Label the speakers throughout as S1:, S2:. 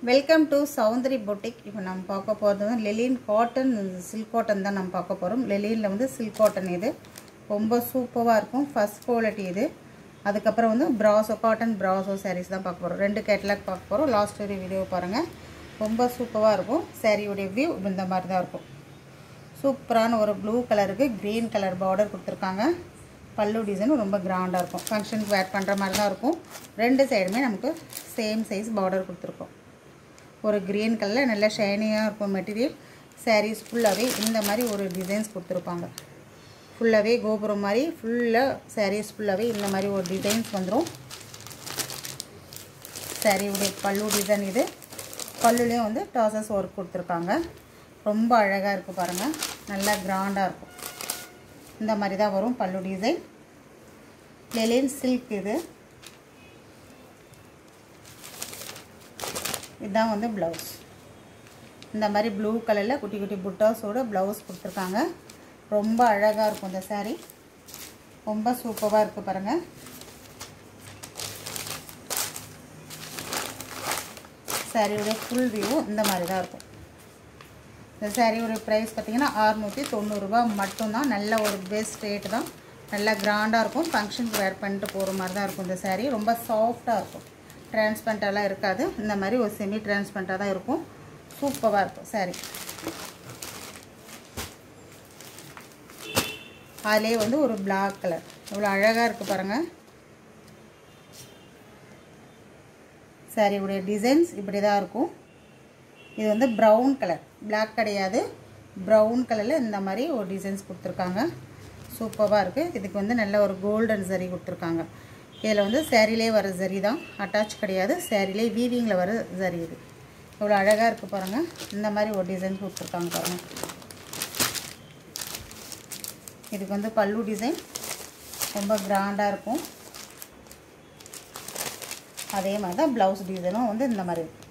S1: welcome to Soundari boutique இப்போ நம்ம பார்க்க போகிறது வந்து லெலின் காட்டன் சில்க் காட்டன் தான் நம்ம பார்க்க போகிறோம் லெலினில் வந்து சில்க் காட்டன் இது ரொம்ப சூப்பராக இருக்கும் ஃபஸ்ட் குவாலிட்டி இது அதுக்கப்புறம் வந்து ப்ராசோ காட்டன் ப்ராசோ சாரீஸ் தான் பார்க்க போகிறோம் ரெண்டு கேட்லாக் பார்க்க போகிறோம் லாஸ்ட் ஒரு வீடியோ பாருங்கள் ரொம்ப சூப்பராக இருக்கும் சாரியோடைய வியூ இந்த மாதிரி தான் இருக்கும் சூப்பரான ஒரு ப்ளூ கலருக்கு க்ரீன் கலர் பார்டர் கொடுத்துருக்காங்க பல்லு டிசைன் ரொம்ப கிராண்டாக இருக்கும் ஃபங்க்ஷனுக்கு வேர் பண்ணுற மாதிரி தான் இருக்கும் ரெண்டு சைடுமே நமக்கு சேம் சைஸ் பார்டர் கொடுத்துருக்கோம் ஒரு க்ரீன் கலரில் நல்ல ஷைனியாக இருக்கும் மெட்டீரியல் சாரீஸ் ஃபுல்லாகவே இந்த மாதிரி ஒரு டிசைன்ஸ் கொடுத்துருப்பாங்க ஃபுல்லாகவே கோபுரம் மாதிரி ஃபுல்லாக சாரீஸ் ஃபுல்லாகவே இந்த மாதிரி ஒரு டிசைன்ஸ் வந்துடும் சாரியுடைய பல்லு டிசைன் இது பல்லுலேயும் வந்து டாசஸ் ஒர்க் கொடுத்துருக்காங்க ரொம்ப அழகாக இருக்குது பாருங்கள் நல்லா கிராண்டாக இருக்கும் இந்த மாதிரி தான் வரும் பல்லு டிசைன் லெலின் சில்க் இது இதுதான் வந்து ப்ளவுஸ் இந்த மாதிரி ப்ளூ கலரில் குட்டி குட்டி புட்டாஸோட ப்ளவுஸ் கொடுத்துருக்காங்க ரொம்ப அழகாக இருக்கும் இந்த சாரீ ரொம்ப சூப்பராக இருக்குது பாருங்கள் சாரியோட ஃபுல் வியூ இந்த மாதிரி தான் இருக்கும் இந்த சாரியோட ப்ரைஸ் பார்த்திங்கன்னா அறுநூற்றி தொண்ணூறுரூவா மட்டும்தான் நல்ல ஒரு பெஸ்ட் ரேட்டு தான் நல்லா கிராண்டாக இருக்கும் ஃபங்க்ஷனுக்கு வேர் பண்ணிட்டு போகிற மாதிரி தான் இருக்கும் இந்த சாரீ ரொம்ப சாஃப்டாக இருக்கும் டிரான்ஸ்பரண்ட்டாலாம் இருக்காது இந்த மாதிரி ஒரு செமி டிரான்ஸ்பரண்ட்டாக தான் இருக்கும் சூப்பராக இருக்கும் சாரீ அதிலே வந்து ஒரு பிளாக் கலர் இவ்வளோ அழகாக இருக்குது பாருங்கள் சாரியுடைய டிசைன்ஸ் இப்படி தான் இருக்கும் இது வந்து ப்ரௌன் கலர் பிளாக் கிடையாது ப்ரௌன் கலரில் இந்த மாதிரி ஒரு டிசைன்ஸ் கொடுத்துருக்காங்க சூப்பராக இருக்குது இதுக்கு வந்து நல்ல ஒரு கோல்டன் சரி கொடுத்துருக்காங்க இதில் வந்து சேரீலே வர சரி தான் அட்டாச் கிடையாது சேரீலே வீவிங்கில் வர சரி இது இவ்வளோ அழகாக இருக்குது பாருங்கள் இந்த மாதிரி ஒரு டிசைன் கொடுத்துருக்காங்க பாருங்கள் இதுக்கு வந்து பல்லு டிசைன் ரொம்ப கிராண்டாக இருக்கும் அதே மாதிரி தான் ப்ளவுஸ் டிசைனும் வந்து இந்த மாதிரி இருக்கும்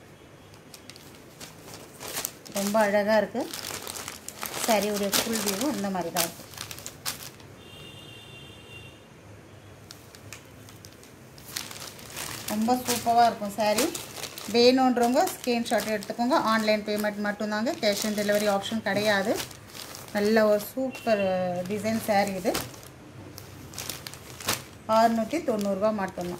S1: ரொம்ப அழகாக இருக்குது சாரியுடைய ஃபுல் வியூவும் இந்த மாதிரி தான் இருக்கும் ரொம்ப சூப்பராக இருக்கும் சாரீ வேணுன்றவங்க ஸ்க்ரீன்ஷாட் எடுத்துக்கோங்க ஆன்லைன் பேமெண்ட் மட்டும்தாங்க கேஷ் ஆன் டெலிவரி ஆப்ஷன் கிடையாது நல்ல ஒரு சூப்பர் டிசைன் சாரீ இது அறுநூற்றி தொண்ணூறுரூவா மட்டும்தான்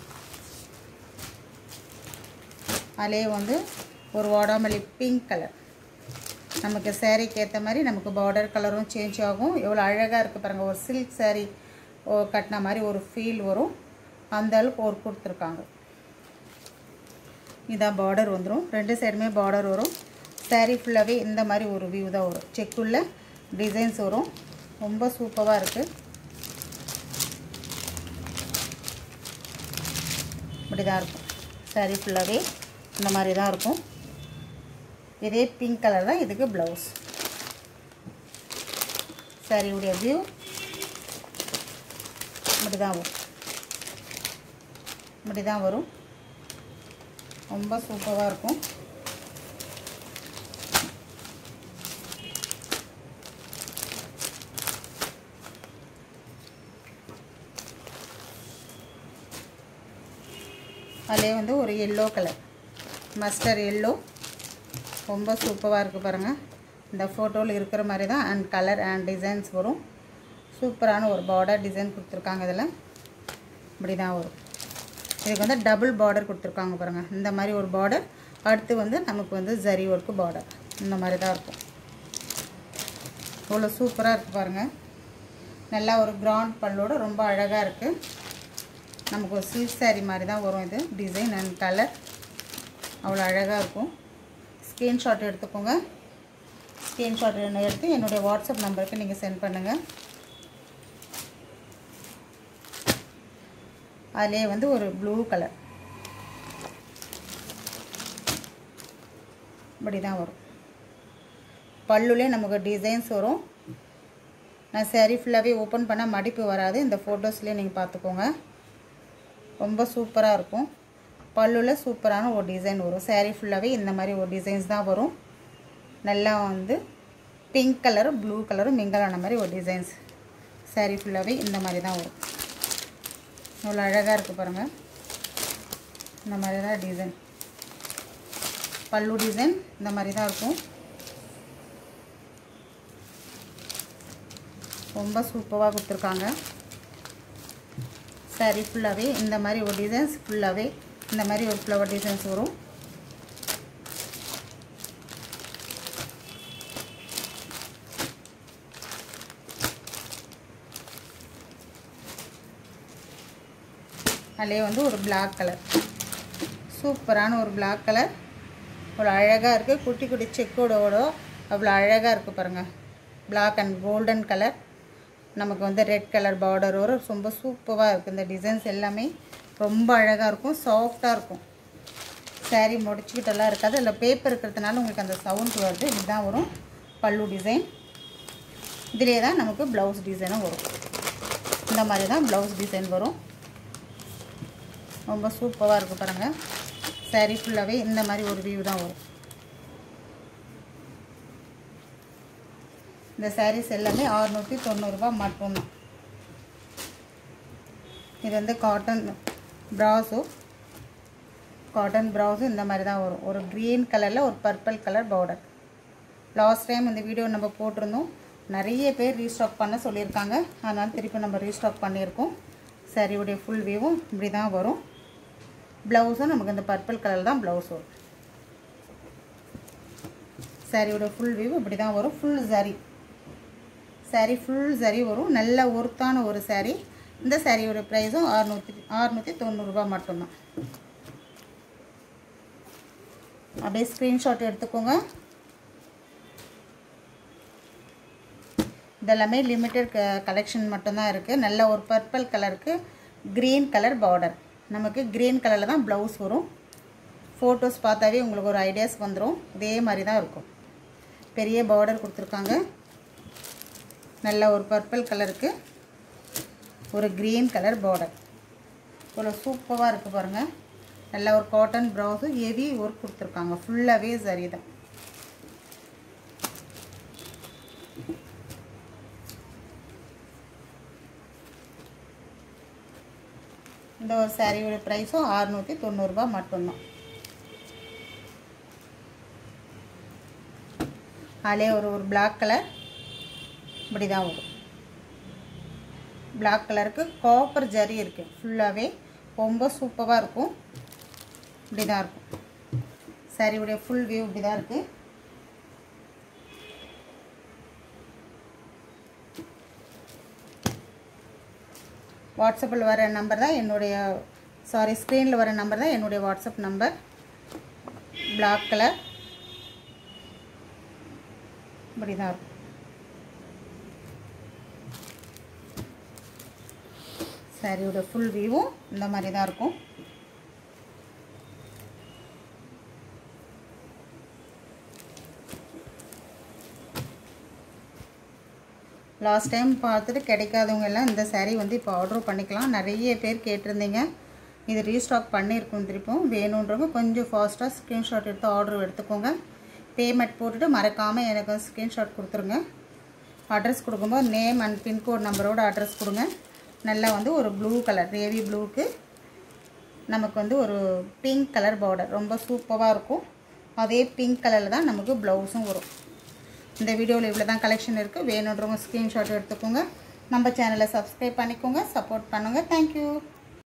S1: அதிலே வந்து ஒரு வாடாமல்லி பிங்க் கலர் நமக்கு சேரீக்கு ஏற்ற மாதிரி நமக்கு பார்டர் கலரும் சேஞ்ச் ஆகும் எவ்வளோ அழகாக இருக்குது பாருங்கள் ஒரு சில்க் சேரீ கட்டின மாதிரி ஒரு ஃபீல் வரும் அந்த அளவுக்கு ஒரு கொடுத்துருக்காங்க இதான் பார்டர் வந்துடும் ரெண்டு சைடுமே பார்டர் வரும் சாரீ ஃபுல்லாகவே இந்த மாதிரி ஒரு வியூ தான் வரும் செக்குள்ள டிசைன்ஸ் வரும் ரொம்ப சூப்பராக இருக்குது இப்படி தான் இருக்கும் சாரீ ஃபுல்லாகவே இந்த மாதிரி தான் இருக்கும் இதே பிங்க் கலர் தான் இதுக்கு ப்ளவுஸ் சாரியுடைய வியூ இப்படி தான் வரும் இப்படி தான் வரும் ரொம்ப சூப்பராக இருக்கும் அதிலே வந்து ஒரு எல்லோ கலர் மஸ்டர் எல்லோ ரொம்ப சூப்பராக இருக்குது பாருங்கள் இந்த ஃபோட்டோவில் இருக்கிற மாதிரி தான் அண்ட் கலர் அண்ட் டிசைன்ஸ் வரும் சூப்பரான ஒரு பார்டர் டிசைன் கொடுத்துருக்காங்க இதில் இப்படி தான் வரும் இதுக்கு வந்து டபுள் பார்டர் கொடுத்துருக்காங்க பாருங்கள் இந்த மாதிரி ஒரு பார்டர் அடுத்து வந்து நமக்கு வந்து ஜரி ஒர்க்கு பார்டர் இந்த மாதிரி தான் இருக்கும் இவ்வளோ சூப்பராக இருக்குது பாருங்கள் நல்லா ஒரு கிராண்ட் பல்லோடு ரொம்ப அழகாக இருக்குது நமக்கு ஒரு சில்க் சாரீ மாதிரி தான் வரும் இது டிசைன் அண்ட் கலர் அவ்வளோ அழகாக இருக்கும் ஸ்க்ரீன்ஷாட் எடுத்துக்கோங்க ஸ்க்ரீன்ஷாட் எடுத்து என்னுடைய வாட்ஸ்அப் நம்பருக்கு நீங்கள் சென்ட் பண்ணுங்கள் அதிலே வந்து ஒரு ப்ளூ கலர் இப்படி தான் வரும் பல்லுலே நமக்கு டிசைன்ஸ் வரும் நான் சாரீ ஃபுல்லாகவே ஓப்பன் பண்ணால் மடிப்பு வராது இந்த ஃபோட்டோஸ்லேயே நீங்கள் பார்த்துக்கோங்க ரொம்ப சூப்பராக இருக்கும் பல்லுவில் சூப்பரான ஒரு டிசைன் வரும் சாரீ ஃபுல்லாகவே இந்த மாதிரி ஒரு டிசைன்ஸ் தான் வரும் நல்லா வந்து பிங்க் கலரும் ப்ளூ கலரும் மிங்கலான மாதிரி ஒரு டிசைன்ஸ் சாரீ ஃபுல்லாகவே இந்த மாதிரி தான் வரும் இவ்வளோ அழகாக இருக்குது பாருங்கள் இந்த மாதிரி தான் டிசைன் பல்லு டிசைன் இந்த மாதிரி தான் இருக்கும் ரொம்ப சூப்பராக கொடுத்துருக்காங்க சாரி ஃபுல்லாகவே இந்த மாதிரி ஒரு டிசைன்ஸ் ஃபுல்லாகவே இந்த மாதிரி ஒரு ஃப்ளவர் டிசைன்ஸ் வரும் அதிலே வந்து ஒரு பிளாக் கலர் சூப்பரான ஒரு பிளாக் கலர் அவ்வளோ அழகாக இருக்குது குட்டி குட்டி செக்கோடோட அவ்வளோ அழகாக இருக்குது பாருங்கள் பிளாக் அண்ட் கோல்டன் கலர் நமக்கு வந்து ரெட் கலர் பார்டர் வரும் ரொம்ப சூப்பராக இருக்குது இந்த டிசைன்ஸ் எல்லாமே ரொம்ப அழகாக இருக்கும் சாஃப்டாக இருக்கும் சாரீ முடிச்சுக்கிட்டெல்லாம் இருக்காது இல்லை பேப்பர் இருக்கிறதுனால உங்களுக்கு அந்த சவுண்ட் வருது இதுதான் வரும் பல்லு டிசைன் இதிலே தான் நமக்கு ப்ளவுஸ் டிசைனும் வரும் இந்த மாதிரி தான் ப்ளவுஸ் டிசைன் வரும் ரொம்ப சூப்பராக இருக்குது பாருங்கள் சாரீ ஃபுல்லாகவே இந்த மாதிரி ஒரு வியூ தான் வரும் இந்த சாரீஸ் எல்லாமே அறுநூற்றி தொண்ணூறுரூபா மட்டும்தான் இது வந்து காட்டன் ப்ராஸோ காட்டன் ப்ரௌஸும் இந்த மாதிரி தான் வரும் ஒரு க்ரீன் கலரில் ஒரு purple colour border last time இந்த வீடியோ நம்ம போட்டிருந்தோம் நிறைய பேர் ரீஸ்டாக் பண்ண சொல்லியிருக்காங்க அதனால் திருப்பி நம்ம ரீஸ்டாக் பண்ணியிருக்கோம் சாரியுடைய ஃபுல் வியூவும் இப்படி தான் வரும் ப்ளவுஸும் நமக்கு இந்த பர்பிள் கலர் தான் ப்ளவுஸ் வரும் சாரியோட ஃபுல் வியூ இப்படி தான் வரும் ஃபுல் சாரி சாரீ ஃபுல் சரி வரும் நல்ல ஒர்த்தான ஒரு சாரீ இந்த சாரியோட ப்ரைஸும் அறுநூற்றி அறுநூற்றி தொண்ணூறுரூபா மட்டும்தான் அப்படியே ஸ்க்ரீன்ஷாட் எடுத்துக்கோங்க இதெல்லாமே லிமிட்டட் க கலெக்ஷன் மட்டும்தான் இருக்குது நல்ல ஒரு பர்பிள் கலருக்கு க்ரீன் கலர் பார்டர் நமக்கு க்ரீன் கலரில் தான் ப்ளவுஸ் வரும் ஃபோட்டோஸ் பார்த்தாவே உங்களுக்கு ஒரு ஐடியாஸ் வந்துடும் இதே மாதிரி தான் இருக்கும் பெரிய பார்டர் கொடுத்துருக்காங்க நல்ல ஒரு பர்பிள் கலருக்கு ஒரு க்ரீன் கலர் பார்டர் ஒரு சூப்பராக இருக்குது பாருங்கள் நல்ல ஒரு காட்டன் ப்ளவுஸும் ஹெவி ஒர்க் கொடுத்துருக்காங்க ஃபுல்லாகவே சரி தான் இந்த ஒரு சாரியோட ப்ரைஸும் அறுநூற்றி தொண்ணூறுரூபா மட்டும்தான் அதிலே ஒரு ஒரு பிளாக் கலர் இப்படி தான் வரும் பிளாக் கலருக்கு காப்பர் ஜரி இருக்குது ஃபுல்லாகவே ரொம்ப சூப்பராக இருக்கும் இப்படி தான் இருக்கும் சாரியுடைய ஃபுல் வியூ இப்படி தான் இருக்குது வாட்ஸ்அப்பில் வர நம்பர் தான் என்னுடைய சாரி ஸ்க்ரீனில் வர நம்பர் தான் என்னுடைய வாட்ஸ்அப் நம்பர் பிளாக் கலர் இப்படி தான் இருக்கும் சாரியோட ஃபுல் வியூவும் இந்த மாதிரி தான் இருக்கும் லாஸ்ட் டைம் பார்த்துட்டு கிடைக்காதவங்க எல்லாம் இந்த saree வந்து இப்போ ஆர்டர் பண்ணிக்கலாம் நிறைய பேர் கேட்டிருந்தீங்க இது ரீஸ்டாக் பண்ணியிருக்கோம் திருப்பும் வேணுன்றவங்க கொஞ்சம் ஃபாஸ்ட்டாக ஸ்க்ரீன்ஷாட் எடுத்து ஆர்டர் எடுத்துக்கோங்க பேமெண்ட் போட்டுட்டு மறக்காமல் எனக்கு ஸ்க்ரீன்ஷாட் கொடுத்துருங்க அட்ரஸ் கொடுக்கும்போது நேம் அண்ட் பின்கோட் நம்பரோட அட்ரஸ் கொடுங்க நல்லா வந்து ஒரு ப்ளூ கலர் நேவி ப்ளூக்கு நமக்கு வந்து ஒரு பிங்க் கலர் பார்டர் ரொம்ப சூப்பராக இருக்கும் அதே பிங்க் கலரில் தான் நமக்கு ப்ளவுஸும் வரும் இந்த வீடியோவில் இவ்வளோ தான் கலெக்ஷன் இருக்குது வேணுன்றவங்க ஸ்க்ரீன்ஷாட் எடுத்துக்கோங்க நம்ம சேனலை சப்ஸ்கிரைப் பண்ணிக்கோங்க சப்போர்ட் பண்ணுங்கள் தேங்க்யூ